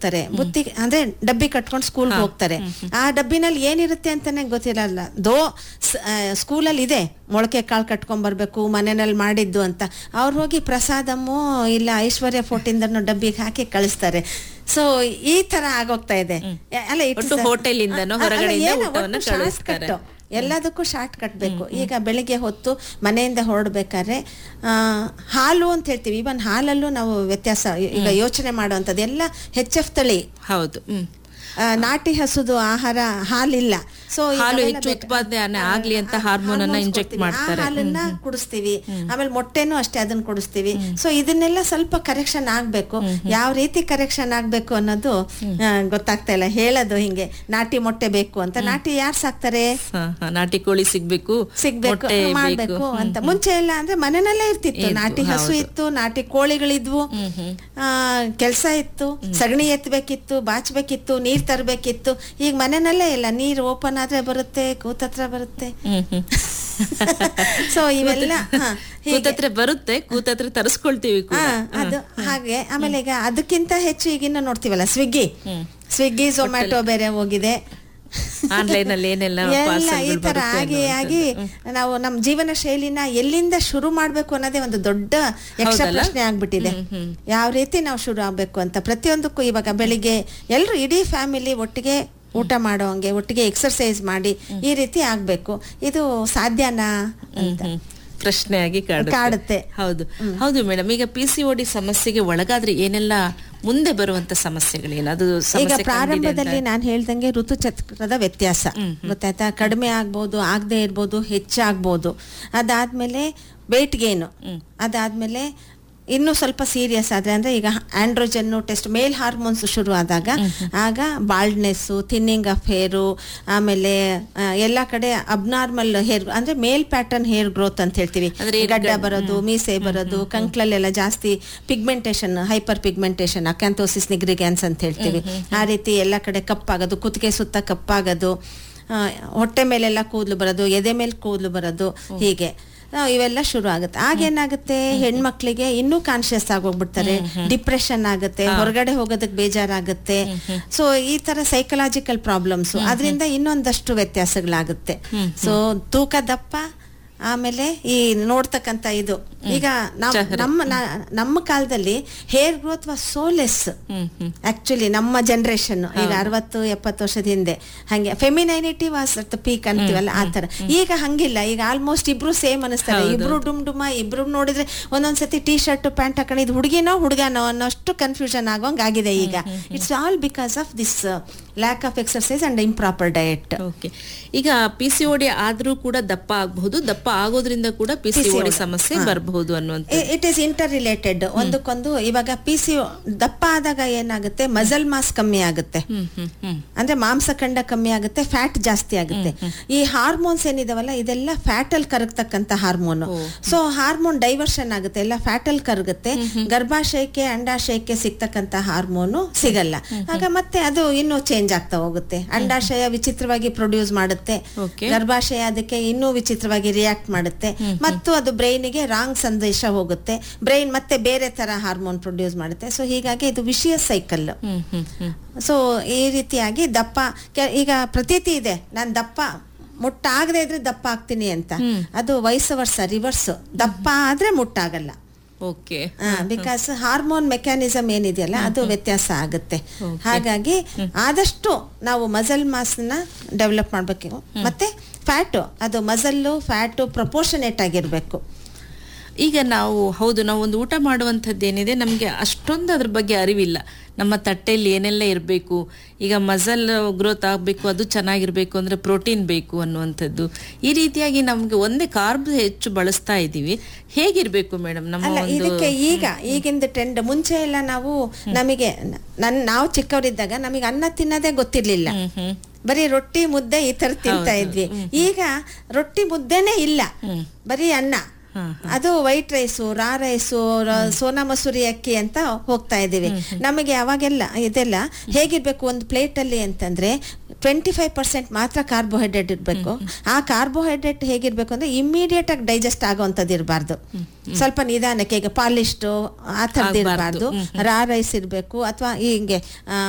ಹೋಗ್ತಾರೆ ಬುತ್ತಿ ಅಂದ್ರೆ ಡಬ್ಬಿ ಕಟ್ಕೊಂಡು ಸ್ಕೂಲ್ಗೆ ಹೋಗ್ತಾರೆ ಆ ಡಬ್ಬಿನಲ್ಲಿ ಏನಿರುತ್ತೆ ಅಂತಾನೆ ಗೊತ್ತಿರಲ್ಲ ದೋ ಸ್ಕೂಲಲ್ಲಿ ಇದೆ ಮೊಳಕೆ ಕಾಳು ಕಟ್ಕೊಂಡ್ ಬರ್ಬೇಕು ಮನೆಯಲ್ಲಿ ಮಾಡಿದ್ದು ಅಂತ ಅವ್ರು ಹೋಗಿ ಪ್ರಸಾದಮ್ಮು ಇಲ್ಲ ಐಶ್ವರ್ಯ ಫೋಟಿಂದನೂ ಡಬ್ಬಿಗೆ ಹಾಕಿ ಕಳಿಸ್ತಾರೆ ಸೊ ಈ ತರ ಆಗೋಗ್ತಾ ಇದೆ ಅಲ್ಲ it's ಒಟ್ಟು a- hotel ಇಂದನೋ ಅಲ್ಲ, ಹೊರಗಡೆಯಿಂದ ಏನು, ಊಟವನ್ನ ಒಟ್ಟು short ಕಳಿಸ್ತಾರೆ. cut. ಎಲ್ಲದಕ್ಕೂ ಶಾರ್ಟ್ ಕಟ್ಬೇಕು ಈಗ ಬೆಳಿಗ್ಗೆ ಹೊತ್ತು ಮನೆಯಿಂದ ಹೊರಡ್ಬೇಕಾದ್ರೆ ಆ, ಹಾಲು ಅಂತ ಹೇಳ್ತೀವಿ ಇವನ್ ಹಾಲಲ್ಲೂ ನಾವು ವ್ಯತ್ಯಾಸ ಈಗ ಯೋಚನೆ ಮಾಡುವಂಥದ್ದು ಎಲ್ಲ ಹೆಚ್ ಎಫ್ ತಳಿ ಹೌದು ಹ್ಮ್ ಆ, ನಾಟಿ ಹಸುದು ಆಹಾರ ಹಾಲಿಲ್ಲ ಸೊ ಹಾಲು ಹೆಚ್ಚು ಉತ್ಪಾದನೆ ಆಗ್ಲಿ ಅಂತ ಹಾರ್ಮೋನ್ ಅನ್ನ ಇಂಜೆಕ್ಟ್ ಮಾಡ್ತಾರೆ ಹಾಲನ್ನ ಕುಡಿಸ್ತೀವಿ ಆಮೇಲೆ ಮೊಟ್ಟೆನೂ ಅಷ್ಟೇ ಅದನ್ನ ಕುಡಿಸ್ತೀವಿ ಸೊ ಇದನ್ನೆಲ್ಲ ಸ್ವಲ್ಪ ಕರೆಕ್ಷನ್ ಆಗ್ಬೇಕು ಯಾವ ರೀತಿ ಕರೆಕ್ಷನ್ ಆಗ್ಬೇಕು ಅನ್ನೋದು ಆ, ಗೊತ್ತಾಗ್ತಾ ಇಲ್ಲ ಹೇಳೋದು ಹಿಂಗೆ ನಾಟಿ ಮೊಟ್ಟೆ ಬೇಕು ಅಂತ ನಾಟಿ ಯಾರು ಸಾಕ್ತಾರೆ ಹ, ಹ, ನಾಟಿ ಕೋಳಿ ಸಿಗ್ಬೇಕು ಸಿಗ್ಬೇಕು ಮೊಟ್ಟೆ ಮಾಡ್ಬೇಕು ಬೇಕು ಅಂತ ಮುಂಚೆ ಎಲ್ಲ ಅಂದ್ರೆ ಮನೆಯಲ್ಲೇ ಇರ್ತಿತ್ತು ಇತ್ತು, ನಾಟಿ ಹಸು ಹೌದು. ಇತ್ತು ನಾಟಿ ಕೋಳಿಗಳಿದ್ವು ಆ ಕೆಲ್ಸ ಇತ್ತು ಸಗಣಿ ಎತ್ತಬೇಕಿತ್ತು ಬಾಚ್ಬೇಕಿತ್ತು ನೀರ್ ತರಬೇಕಿತ್ತು ಈಗ ಮನೆಯಲ್ಲೇ ಇಲ್ಲ ನೀರ್ ಓಪನ್ ಆದ್ರೆ ಬರುತ್ತೆ ಕೂತತ್ರ ಬರುತ್ತೆ ಹ್ಮ್ ಹ್ಮ್ ಸೊ ಇವೆಲ್ಲ ಹಾ, ಹೀಗೆ. ಕೂತತ್ರ ಬರುತ್ತೆ ಕೂತತ್ರ ತರಿಸ್ಕೊಳ್ತೀವಿ ಕೂಡ ಹಾ, ಅದು ಹಾಗೆ ಆಮೇಲೆ ಈಗ ಅದಕ್ಕಿಂತ ಹೆಚ್ಚು ಈಗಿನ ನೋಡ್ತೀವಲ್ಲ ಸ್ವಿಗ್ಗಿ ಸ್ವಿಗ್ಗಿ ಝೊಮ್ಯಾಟೊ ಬೇರೆ ಹೋಗಿದೆ ಆನ್ಲೈನ್ ಅಲ್ಲಿ ಏನೆಲ್ಲ ಎಲ್ಲ ಈ ಪಾರ್ಸಲ್ಗಳು ತರ ಬರುತ್ತೆ ಆಗಿ ಆಗಿ ನಾವು ನಮ್ಮ ಜೀವನ ಶೈಲಿನ ಎಲ್ಲಿಂದ ಶುರು ಮಾಡ್ಬೇಕು ಅನ್ನೋದೇ ಒಂದು ದೊಡ್ಡ ಯಕ್ಷ ಹೌದಲ್ಲ? ಪ್ರಶ್ನೆ ಆಗ್ಬಿಟ್ಟಿದೆ ಯಾವ ರೀತಿ ನಾವು ಶುರು ಆಗ್ಬೇಕು ಅಂತ ಪ್ರತಿಯೊಂದಕ್ಕೂ ಇವಾಗ ಬೆಳಿಗ್ಗೆ ಎಲ್ಲರೂ ಇಡೀ ಫ್ಯಾಮಿಲಿ ಒಟ್ಟಿಗೆ ಊಟ ಮಾಡೋ ಹಂಗೆ ಒಟ್ಟಿಗೆ ಎಕ್ಸರ್ಸೈಸ್ ಮಾಡಿ ಈ ರೀತಿ ಆಗ್ಬೇಕು ಇದು ಸಾಧ್ಯನಾ ಅಂತ ಹ್ಮ್. ಪ್ರಶ್ನೆಯಾಗಿ ಕಾಡುತ್ತೆ ಕಾಡುತ್ತೆ. ಹೌದು ಹೌದು ಮೇಡಮ್ ಈಗ ಪಿ ಸಿ ಓಡಿ ಸಮಸ್ಯೆಗೆ ಒಳಗಾದ್ರೆ ಏನೆಲ್ಲ ಮುಂದೆ ಬರುವಂತ ಸಮಸ್ಯೆಗಳೇನು ಅದು ಈಗ ಸಮಸ್ಯೆ ಕಂಡಿದೆ ಪ್ರಾರಂಭದಲ್ಲಿ ಅಂತ- ನಾನು ಹೇಳ್ದಂಗೆ ಋತುಚಕ್ರದ ವ್ಯತ್ಯಾಸ ಗೊತ್ತಾಯ್ತಾ ಕಡಿಮೆ ಆಗ್ಬೋದು ಆಗದೆ ಇರ್ಬೋದು ಹೆಚ್ಚಾಗ್ಬೋದು ಅದಾದ್ಮೇಲೆ ವೆಯ್ಟ್ ಗೇನು ಅದಾದ್ಮೇಲೆ ಇನ್ನು ಸ್ವಲ್ಪ ಸೀರಿಯಸ್ ಆದ್ರೆ ಅಂದ್ರೆ ಈಗ ಆಂಡ್ರೋಜನ್ ಟೆಸ್ಟ್ ಮೇಲ್ ಹಾರ್ಮೋನ್ಸ್ ಶುರು ಆದಾಗ ಆಗ ಬಾಲ್ಡ್ನೆಸ್ಸು ಥಿನ್ನಿಂಗ್ ಆಫ್ ಹೇರು ಆಮೇಲೆ ಆ, ಎಲ್ಲ ಕಡೆ ಅಬ್ನಾರ್ಮಲ್ ಹೇರ್ ಅಂದ್ರೆ ಮೇಲ್ ಪ್ಯಾಟರ್ನ್ ಹೇರ್ ಗ್ರೋತ್ ಅಂತ ಹೇಳ್ತೀವಿ ಅಂದ್ರೆ ಈ ಗಡ್ಡ ಬರೋದು ಮೀಸೆ ಬರೋದು ಕಂಕ್ಳಲ್ಲೆಲ್ಲ ಜಾಸ್ತಿ pigmentation hyper pigmentation acanthosis nigricans ಅಂತ ಹೇಳ್ತೀವಿ ಆ ರೀತಿ ಎಲ್ಲ ಕಡೆ ಕಪ್ಪಾಗೋದು ಕುತ್ತಿಗೆ ಸುತ್ತ ಕಪ್ಪಾಗೋದು ಆ, ಹೊಟ್ಟೆ ಮೇಲೆಲ್ಲ ಕೂದಲು ಬರೋದು ಎದೆ ಮೇಲೆ ಕೂದಲು ಬರೋದು ಹೀಗೆ ಆ, ಇವೆಲ್ಲ ಶುರು ಆಗುತ್ತೆ ಆಗೇನಾಗುತ್ತೆ ಹೆಣ್ಮಕ್ಳಿಗೆ ಇನ್ನೂ ಕಾನ್ಶಿಯಸ್ ಆಗೋಗ್ಬಿಡ್ತಾರೆ ಡಿಪ್ರೆಷನ್ ಆಗುತ್ತೆ ಹೊರಗಡೆ ಹೋಗೋದಕ್ಕೆ ಬೇಜಾರಾಗುತ್ತೆ ಸೊ ಈ ತರ ಸೈಕಲಾಜಿಕಲ್ ಪ್ರಾಬ್ಲಮ್ಸ್ ಅದರಿಂದ ಇನ್ನೊಂದಷ್ಟು ವ್ಯತ್ಯಾಸಗಳಾಗುತ್ತೆ ಸೊ ತೂಕ ದಪ್ಪ ಆಮೇಲೆ ಈ ನೋಡ್ತಕ್ಕಂತ ಇದು ಈಗ ನಮ್- ನಮ್ಮ ನಾ- ನಮ್ಮ ಕಾಲದಲ್ಲಿ hair growth was so less hmm hmm actually ನಮ್ಮ ಜನರೇಷನ್ ಈಗ ಅರವತ್ತು ಎಪ್ಪತ್ತು ವರ್ಷದ ಹಿಂದೆ ಹಂಗೆ ಫೆಮಿನೈನಿಟಿ ವಾಸ್ ಅಟ್ ಪೀಕ್ ಅಂತೀವಲ್ಲ ಆ ತರ ಈಗ ಹಂಗಿಲ್ಲ ಈಗ ಆಲ್ಮೋಸ್ಟ್ ಇಬ್ರು ಸೇಮ್ ಅನಿಸ್ತಾರೆ ಇಬ್ರು ಡುಮ್ ಡುಮ ಇಬ್ರು ನೋಡಿದ್ರೆ ಒಂದೊಂದ್ಸತಿ ಟೀ ಶರ್ಟ್ ಪ್ಯಾಂಟ್ ಹಾಕೊಂಡಿದ್ ಹುಡುಗಿನೋ ಹುಡುಗನೋ ಅನ್ನೋಷ್ಟು ಕನ್ಫ್ಯೂಷನ್ ಆಗೋಂಗ್ ಆಗಿದೆ ಈಗ it's all because of this lack of exercise and improper diet okay ಈಗ ಪಿ ಸಿ ಓಡಿ ಆದ್ರೂ ಕೂಡ ದಪ್ಪ ಆಗಬಹುದು ದಪ್ಪ ಆಗೋದ್ರಿಂದ ಕೂಡ ಪಿ ಸಿ ಓಡಿ ಸಮಸ್ಯೆ ಬರಬಹುದು ಅನ್ನುವಂತ ಇಟ್ ಈಸ್ ಇಂಟರ್ ರಿಲೇಟೆಡ್ ಒಂದಕ್ಕೊಂದು ಇವಾಗ ಪಿ ಸಿ ದಪ್ಪ ಆದಾಗ ಏನಾಗುತ್ತೆ ಮಜಲ್ ಮಾಸ್ ಕಮ್ಮಿ ಆಗುತ್ತೆ ಹ್ಮ್ ಹ್ಮ್ ಹ್ಮ್ ಅಂದ್ರೆ ಮಾಂಸಖಂಡ ಕಮ್ಮಿ ಆಗುತ್ತೆ ಫ್ಯಾಟ್ ಜಾಸ್ತಿ ಆಗುತ್ತೆ ಈ ಹಾರ್ಮೋನ್ಸ್ ಏನಿದಾವಲ್ಲ ಇದೆಲ್ಲ ಫ್ಯಾಟ್ ಅಲ್ಲಿ ಕರಗ್ತಕ್ಕಂತ ಹಾರ್ಮೋನ್ ಸೊ ಹಾರ್ಮೋನ್ ಡೈವರ್ಷನ್ ಆಗುತ್ತೆ ಎಲ್ಲ ಫ್ಯಾಟ್ ಅಲ್ಲಿ ಕರಗುತ್ತೆ ಗರ್ಭಾಶಯಕ್ಕೆ ಅಂಡಾಶಯಕ್ಕೆ ಸಿಗ್ತಕ್ಕಂತ ಹಾರ್ಮೋನು ಸಿಗಲ್ಲ ಆಗ ಮತ್ತೆ ಅದು ಇನ್ನೂ ಚೇಂಜ್ ಆಗ್ತಾ ಹೋಗುತ್ತೆ ಅಂಡಾಶಯ ವಿಚಿತ್ರವಾಗಿ ಪ್ರೊಡ್ಯೂಸ್ ಮಾಡುತ್ತೆ Okay. ಗರ್ಭಾಶಯ ಅದಕ್ಕೆ ಇನ್ನೂ ವಿಚಿತ್ರವಾಗಿ ರಿಯಾಕ್ಟ್ ಮಾಡುತ್ತೆ ಮತ್ತು ಅದು ಬ್ರೈನಿಗೆ ರಾಂಗ್ ಸಂದೇಶ ಹೋಗುತ್ತೆ ಬ್ರೈನ್ ಮತ್ತೆ ಬೇರೆ ತರ ಹಾರ್ಮೋನ್ ಪ್ರೊಡ್ಯೂಸ್ ಮಾಡುತ್ತೆ ಸೊ ಹೀಗಾಗಿ ಇದು ವಿಷಯ ಸೈಕಲ್ ಹ್ಮ್ ಹ್ಮ್ ಹ್ಮ್ ಸೊ ಈ ರೀತಿಯಾಗಿ ದಪ್ಪ ಕೆ- ಈಗ ಪ್ರತೀತಿ ಇದೆ ನಾನು ದಪ್ಪ ಮುಟ್ಟಾಗದೆ ಇದ್ರೆ ದಪ್ಪ ಆಗ್ತೀನಿ ಅಂತ ಅದು ವಯಸ್ಸು ವರ್ಷ ರಿವರ್ಸ್ ದಪ್ಪ ಆದ್ರೆ ಮುಟ್ಟಾಗಲ್ಲ ಓಕೆ ಬಿಕಾಸ್ ಹಾರ್ಮೋನ್ ಮೆಕ್ಯಾನಿಸಮ್ ಏನಿದೆಯಲ್ಲ ಅದು ವ್ಯತ್ಯಾಸ ಆಗುತ್ತೆ ಹಾಗಾಗಿ ಆದಷ್ಟು ನಾವು ಮಸಲ್ ಮಾಸ್ನ ಡೆವಲಪ್ ಮಾಡಬೇಕು ಮತ್ತೆ ಫ್ಯಾಟು ಅದು ಮಸಲ್ಲು ಫ್ಯಾಟು ಪ್ರಪೋರ್ಷನೇಟ್ ಆಗಿರ್ಬೇಕು ಈಗ ನಾವು ಹೌದು ನಾವು ಒಂದು ಊಟ ಮಾಡುವಂಥದ್ದು ಏನಿದೆ ನಮಗೆ ಅಷ್ಟೊಂದು ಅದ್ರ ಬಗ್ಗೆ ಅರಿವಿಲ್ಲ ನಮ್ಮ ತಟ್ಟೆಯಲ್ಲಿ ಏನೆಲ್ಲ ಇರಬೇಕು ಈಗ ಮಸಲ್ ಗ್ರೋತ್ ಆಗಬೇಕು ಅದು ಚೆನ್ನಾಗಿರ್ಬೇಕು ಅಂದ್ರೆ ಪ್ರೋಟೀನ್ ಬೇಕು ಅನ್ನುವಂಥದ್ದು ಈ ರೀತಿಯಾಗಿ ನಮ್ಗೆ ಒಂದೇ ಕಾರ್ಬ್ ಹೆಚ್ಚು ಬಳಸ್ತಾ ಇದ್ದೀವಿ ಹೇಗಿರ್ಬೇಕು ಮೇಡಮ್ ನಮ್ಮ ಅಲ್ಲ ಒಂದು ಇದಕ್ಕೆ ಈಗ ಈಗಿಂದ ಟ್ರೆಂಡ್ ಮುಂಚೆ ಎಲ್ಲ ನಾವು ನಮಗೆ ನನ್ ನಾವು ಚಿಕ್ಕವರಿದ್ದಾಗ ನಮಗೆ ಅನ್ನ ತಿನ್ನೋದೇ ಗೊತ್ತಿರ್ಲಿಲ್ಲ ಹ್ಮ್ ಹ್ಮ್ ಬರೀ ರೊಟ್ಟಿ ಮುದ್ದೆ ಈ ತರ ತಿಂತಾ ಇದ್ವಿ ಈಗ ರೊಟ್ಟಿ ಮುದ್ದೆನೇ ಇಲ್ಲ ಬರೀ ಅನ್ನ ಅದು white rice raw rice Sona Masuri ಅಕ್ಕಿ ಅಂತ ಹೋಗ್ತಾ ಇದೀವಿ ನಮಗೆ ಅವಾಗೆಲ್ಲ ಇದೆಲ್ಲ ಹೇಗಿರ್ಬೇಕು ಒಂದು ಪ್ಲೇಟ್ ಅಲ್ಲಿ ಅಂತಂದ್ರೆ ಟ್ವೆಂಟಿ ಫೈವ್ ಪರ್ಸೆಂಟ್ ಮಾತ್ರ ಕಾರ್ಬೋಹೈಡ್ರೇಟ್ ಇರಬೇಕು ಆ ಕಾರ್ಬೋಹೈಡ್ರೇಟ್ ಹೇಗಿರ್ಬೇಕು ಅಂದ್ರೆ ಇಮಿಡಿಯೇಟ್ ಆಗಿ ಡೈಜೆಸ್ಟ್ ಆಗೋವಂಥದ್ದು ಇರಬಾರ್ದು ಸ್ವಲ್ಪ ನಿಧಾನಕ್ಕೆ ಈಗ ಪಾಲಿಷ್ಟು ಆ ಥರದ್ದು ಇರಬಾರ್ದು ರಾ ರೈಸ್ ಇರಬೇಕು ಅಥವಾ ಹಿಂಗೆ ಆ,